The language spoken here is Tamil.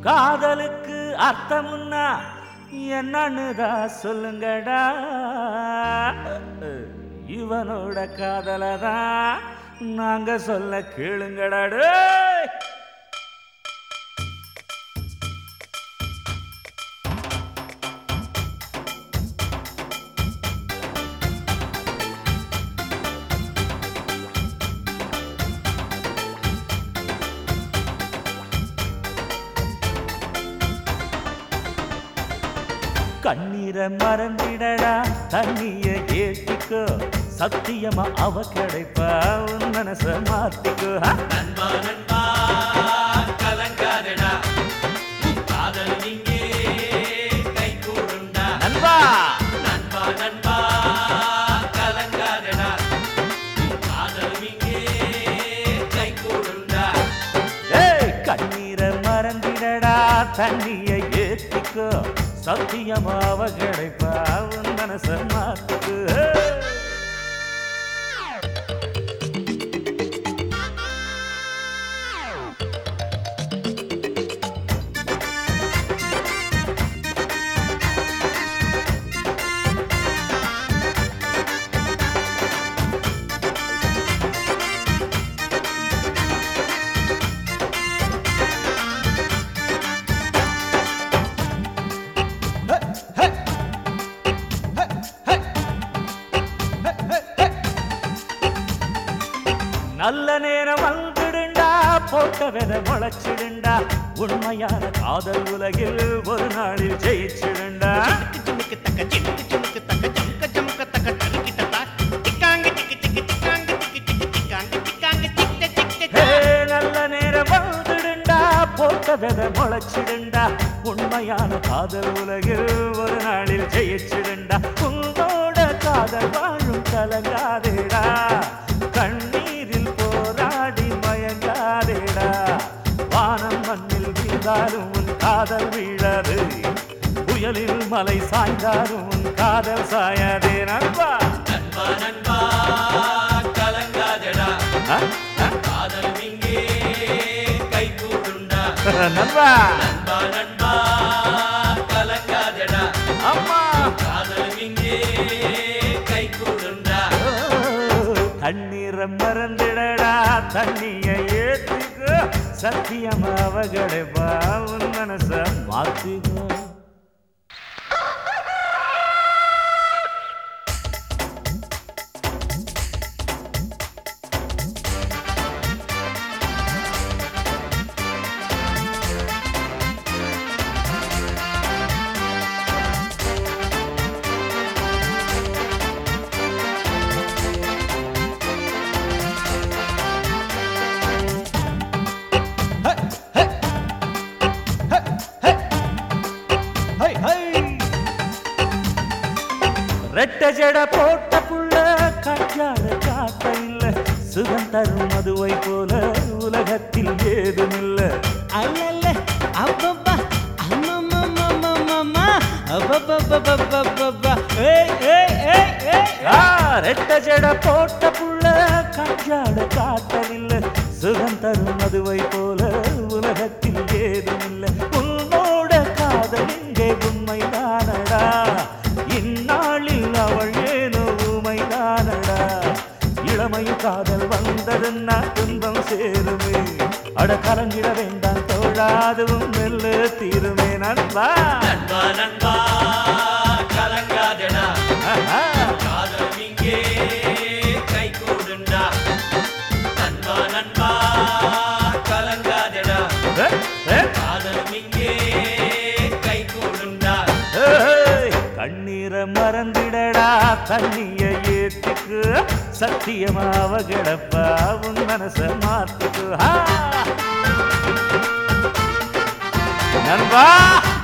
காதலுக்கு அர்த்தமுன்னா என்னன்னு தான் சொல்லுங்கடா இவனோட காதலை தான் நாங்க சொல்ல கேளுங்கடா டேய். கண்ணீரை மறந்திடடா தண்ணிய ஏத்திக்கோ சத்தியமா அவ கிடைப்பா உன் மனச மாத்திக்கோ ஆ? நண்பா நண்பா கலங்காதடா உன் காதல் இங்கே கை கூடுண்டா நண்பா நண்பா நண்பா கலங்காதடா உன் காதல் இங்கே கை கூடுண்டா ஏய் கண்ணீரை மறந்திடடா தண்ணிய ஏத்திக்கோ சத்தியமா அவ கிடைப்பா உன் மனச மாத்திக்கோ ஏய். நல்ல நேரம் வந்துடுண்டா போட்ட வித முளைச்சிடுண்டா உண்மையான காதல் உலகில் ஒரு நாளில் ஜெயிச்சிடுண்டா சிமுக்கு தக்க சிமுக்கு சிமுக்கு தக்க ஜமுக்க ஜமுக்க தக்க தருக்கிட்ட தா டிக்காங்க டிக்கி டிக்கி டிக்காங்க டிக்கி டிக்கி டிக்காங்க டிக்காங்க டிக்க டிக்க ஹே, நல்ல நேரம் வந்துடுண்டா போட்ட வித முளைச்சிடுண்டா உண்மையான காதல் உலகில் ஒரு நாளில் ஜெயிச்சிடுண்டா உங்களோட காதல் வாழும் கலங்காதேடா கண்ணீரில் போராடி மயங்காதேடா வானம் மண்ணில் வீழ்ந்தாலும் உன் காதல் வீழாது புயலில் மலை சாய்ந்தாலும் உன் காதல் சாயாதே நண்பா நண்பா நண்பா கலங்காதடா ஆ? ஆ? காதல் இங்கே கை கூடுண்டா நண்பா நண்பா நண்பா கலங்காதடா அம்மா காதல் இங்கே கை கூடுண்டா தண்ணீரை மறந்துடடா தண்ணிய ஏத்துக்கோ சத்தியமா அவகடைப்பா உன் மனச மாத்திக்கோ ரெட்ட ஜட போட்ட புள்ள கஞ்சாட காட்ட இல்ல சுகம் தரும் மதுவை போல உலகத்தில் ஏதுமில்ல அல்லல்ல அப்பப்பா அம்மம்மம்மம்மம்மம்மா அப்பப்பப்பப்பப்பப்பப்பா ஏய் ஏய் ஏய் ஏய் ஆ, ரெட்ட ஜட போட்ட புள்ள கஞ்சாட காட்டவில்லை சுகம் தரும் மதுவை போல உலகத்தில் ஏதுமில்லை உன்னோட காதல் இங்கே உண்மைதானடா இந்நாளில் அவள் ஏனோ உமைதானடா இளமை காதல் வந்ததுன்னா துன்பம் சேருமே அட கலங்கிட வேண்டாம் தோழாதுவும் மெல்ல தீருமே நண்பா நண்பா நண்பா கலங்காதடா ஆஹா. காதல் இங்கே கை கூடுண்டா நண்பா நண்பா கலங்காதடா ஏ, ஏ. காதல் இங்கே கை கூடுண்டா ஏய், கண்ணீரை மறந்திடடா தண்ணிய ஏத்துக்கு சத்தியமாவ கிடப்பா உன் மனச மாத்துக்கு ஆ! நண்பா